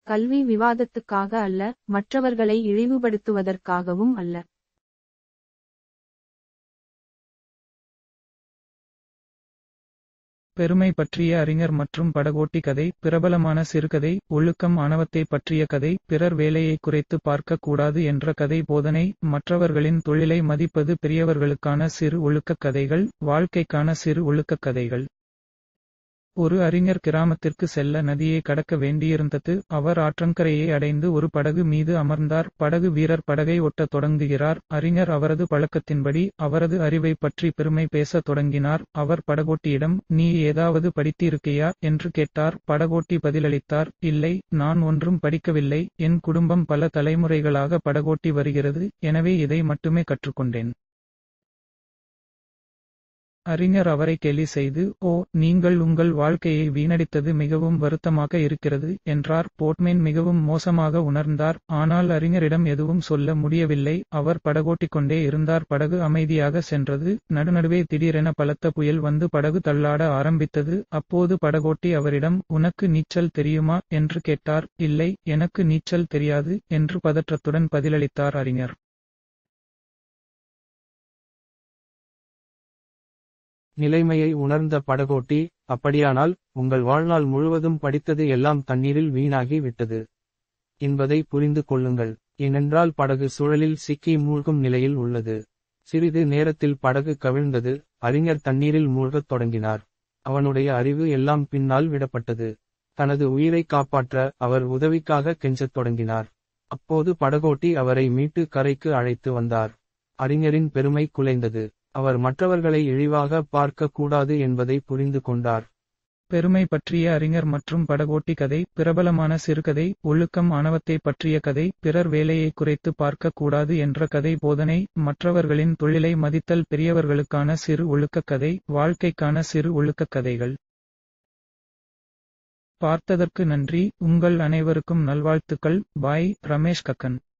கல்வி விவாதத்துக்காக அல்ல மற்றவர்களை இழிவுபடுத்துவதற்காகவும் அல்ல பெருமை பற்றிய அறிஞர் மற்றும் படகோட்டி கதை பிரபலமான சிறுகதை ஒழுக்கம் ஆணவத்தை பற்றிய கதை பிறர் வேலையை குறைத்து பார்க்க கூடாது என்ற கதை போதனை மற்றவர்களின் தொழிலை மதிப்பது பெரியவர்களுக்கான சிறு ஒழுக்கக் கதைகள் வாழ்க்கைக்கான சிறு ஒழுக்கக் கதைகள் ஒரு அறிஞர் கிராமத்திற்கு செல்ல நதியை கடக்க வேண்டியிருந்தது அவர் ஆற்றங்கரையை அடைந்து ஒரு படகு மீது அமர்ந்தார் படகு வீரர் படகை ஒட்டத் தொடங்குகிறார் அறிஞர் அவரது பழக்கத்தின்படி அவரது அறிவை பற்றி பெருமை பேசத் தொடங்கினார் அவர் படகோட்டியிடம் நீ ஏதாவது படித்திருக்கையா என்று கேட்டார் படகோட்டி பதிலளித்தார் இல்லை நான் ஒன்றும் படிக்கவில்லை என் குடும்பம் பல தலைமுறைகளாக படகோட்டி வருகிறது எனவே இதை மட்டுமே கற்றுக்கொண்டேன் அறிஞர் அவரை கேலி செய்து ஓ நீங்கள் உங்கள் வாழ்க்கையை வீணடித்தது மிகவும் வருத்தமாக இருக்கிறது என்றார் போட்மேன் மிகவும் மோசமாக உணர்ந்தார் ஆனால் அறிஞரிடம் எதுவும் சொல்ல முடியவில்லை அவர் படகோட்டிக்கொண்டே இருந்தார் படகு அமைதியாக சென்றது நடுநடுவே திடீரென பலத்த புயல் வந்து படகு தள்ளாட ஆரம்பித்தது அப்போது படகோட்டி அவரிடம் உனக்கு நீச்சல் தெரியுமா என்று கேட்டார் இல்லை எனக்கு நீச்சல் தெரியாது என்று பதற்றத்துடன் பதிலளித்தார் அறிஞர் நிலைமையை உணர்ந்த படகோட்டி அப்படியானால் உங்கள் வாழ்நாள் முழுவதும் படித்தது எல்லாம் தண்ணீரில் வீணாகி விட்டது என்பதை புரிந்து கொள்ளுங்கள் ஏனென்றால் படகு சுழலில் சிக்கி மூழ்கும் நிலையில் உள்ளது சிறிது நேரத்தில் படகு கவிழ்ந்தது அறிஞர் தண்ணீரில் மூழ்கத் தொடங்கினார் அவனுடைய அறிவு எல்லாம் பின்னால் விடப்பட்டது தனது உயிரை காப்பாற்ற அவர் உதவிக்காக கெஞ்சத் தொடங்கினார் அப்போது படகோட்டி அவரை மீட்டு கரைக்கு அழைத்து வந்தார் அறிஞரின் பெருமை குலைந்தது அவர் மற்றவர்களை இழிவாக பார்க்க கூடாது என்பதை புரிந்து கொண்டார் பெருமை பற்றிய அறிஞர் மற்றும் படகோட்டி கதை பிரபலமான சிறுகதை ஒழுக்கம் ஆணவத்தை பற்றிய கதை பிறர் வேலையை குறைத்து பார்க்க கூடாது என்ற கதை போதனை மற்றவர்களின் தொழிலை மதித்தல் பெரியவர்களுக்கான சிறு ஒழுக்கக் கதை வாழ்க்கைக்கான சிறு ஒழுக்கக் கதைகள் பார்த்ததற்கு நன்றி உங்கள் அனைவருக்கும் நல்வாழ்த்துக்கள் பாய் ரமேஷ் கக்கன்